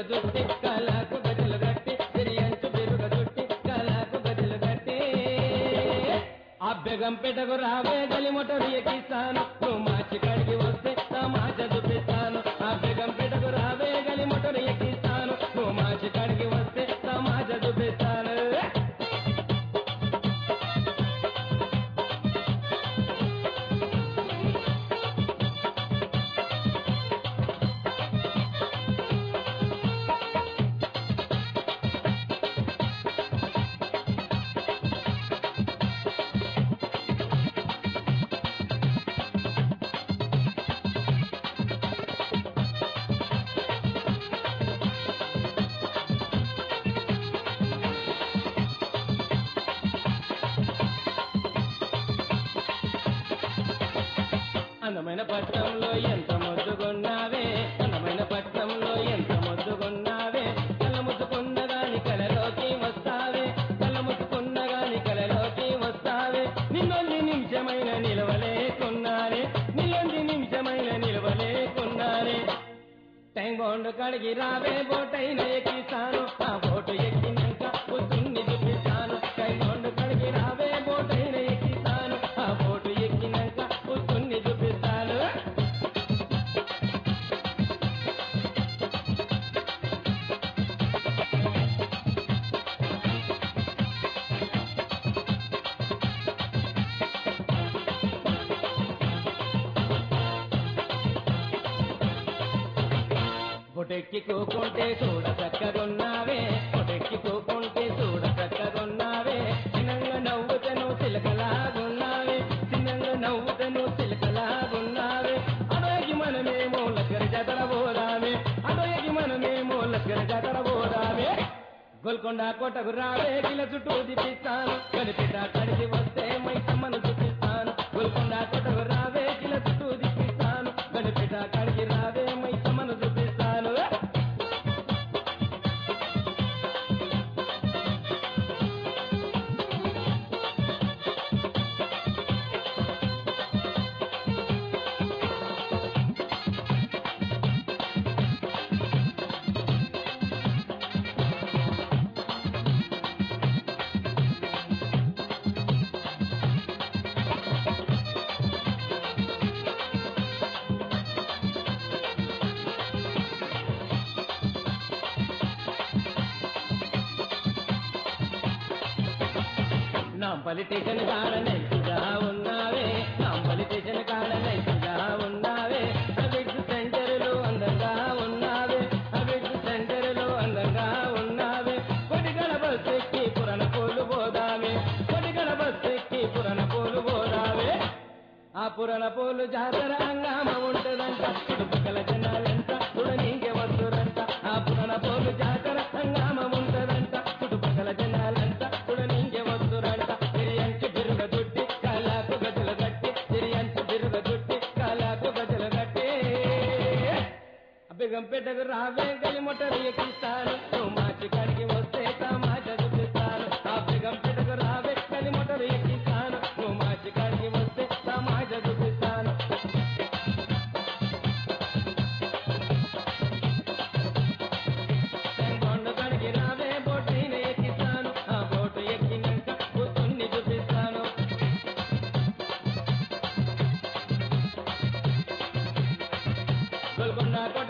జుట్టి కాలాకు గజలు గట్టి తిరియంచు బిరుగ జుట్టి కాలాకు గజలు గట్టి అభ్యగం పెట్టకు రావే గలి మొటరు ఎక్కిస్తాను నువ్వు మార్చి కడిగి వస్తే తమాష చూపిస్తాను అభ్యగం పెట్టకు రావే గలి మొటరు ఎక్కిస్తాను నువ్వు మార్చి కడిగి వస్తే తమాష చూపిస్తాను అందమైన పట్టణంలో ఎంత ముద్దుగున్నావే అందమైన పట్టణంలో ఎంత ముద్దుగున్నావే కళ్ళ ముద్దుకున్న గాని కలలోకి వస్తావే కళ్ళ ముద్దుకున్న గాని కలలోకి వస్తావే నిన్నొంది నిమిషమైన నిలవలేకున్నారే నిన్నొంది నిమిషమైన నిలవలేకున్నారే టైం బాండ్ కడిగి రావే బోటైన ఎక్కిస్తాను ఆ బోటు ఎక్కినాక పొద్దున్ని చూపిస్తాను టైం బాండ్ కడిగి రావే బోటైన ఎక్కిస్తాను ఆ బోటు ఎక్కినాక పొద్దున్ని చూపిస్తాను బొటెక్కి కోకుంటే చూడ చక్కగున్నావే బొటెక్కి కోకుంటే చూడ చక్కగున్నావే చిన్నంగా నవ్వుతను చిలకలాగున్నావే చిన్నంగా నవ్వుతను చిలకలాగున్నావే అడోగి మనమేమో లగ్గర జతర పోదామే అడోగి మనమేమో లగ్గర జతర పోదామే గోల్కొండ కోటకు రావే కిల చుట్టూ తిప్పిస్తాను కనిపిట కడిగి వస్తే మైసమ్మను చూపిస్తాను గోల్కొండ కోటకు రావే కిల చుట్టూ తిప్పిస్తాను కనిపిట కడిగి రావే మైసమ్మను చూపిస్తాను నా పొలిటీషియన్ కాడ నైతిగా ఉన్నావే నా పొలిటీషియన్ కాడ నైతిగా ఉన్నావే అవిట్ సెంటర్లు అందంగా ఉన్నావే అవిట్ సెంటర్లు అందంగా ఉన్నావే కొడిగల బస్ ఎక్కి పురణ పోలు పోదామే కొడిగల బస్ ఎక్కి పురణ పోలు పోదామే ఆ పురణ పోలు జాతర హంగామ ఉంటదంట చుట్టుపక్కల జనాలంట చూడనీకే వస్తురంట ఆ పురణ పోలు జాతర హంగామ ఉంటదంట చుట్టుపక్కల జనాలంట చూడనీకే వస్తురంట తిరియంచు బిరుగ చుట్టి కాలాకు గజలు గట్టి తిరియంచు బిరుగ చుట్టి కాలాకు గజలు గట్టి అబ్బిగం పెట్టకు రావే గలి మొట్టలు ఎక్కిస్తాను నువ్వు మార్చి కడిగి వస్తే తమాష చూపిస్తాను అబ్బిగం పెట్టకు రావే గలి మొట్టలు ఎక్కిస్తాను నువ్వు మార్చి కడిగి వస్తే తమాష చూపిస్తాను బొండు కడిగి రావే బోటైన ఎక్కిస్తాను ఆ బోటు ఎక్కినాక కూతుర్ని చూపిస్తాను గోల్కొండ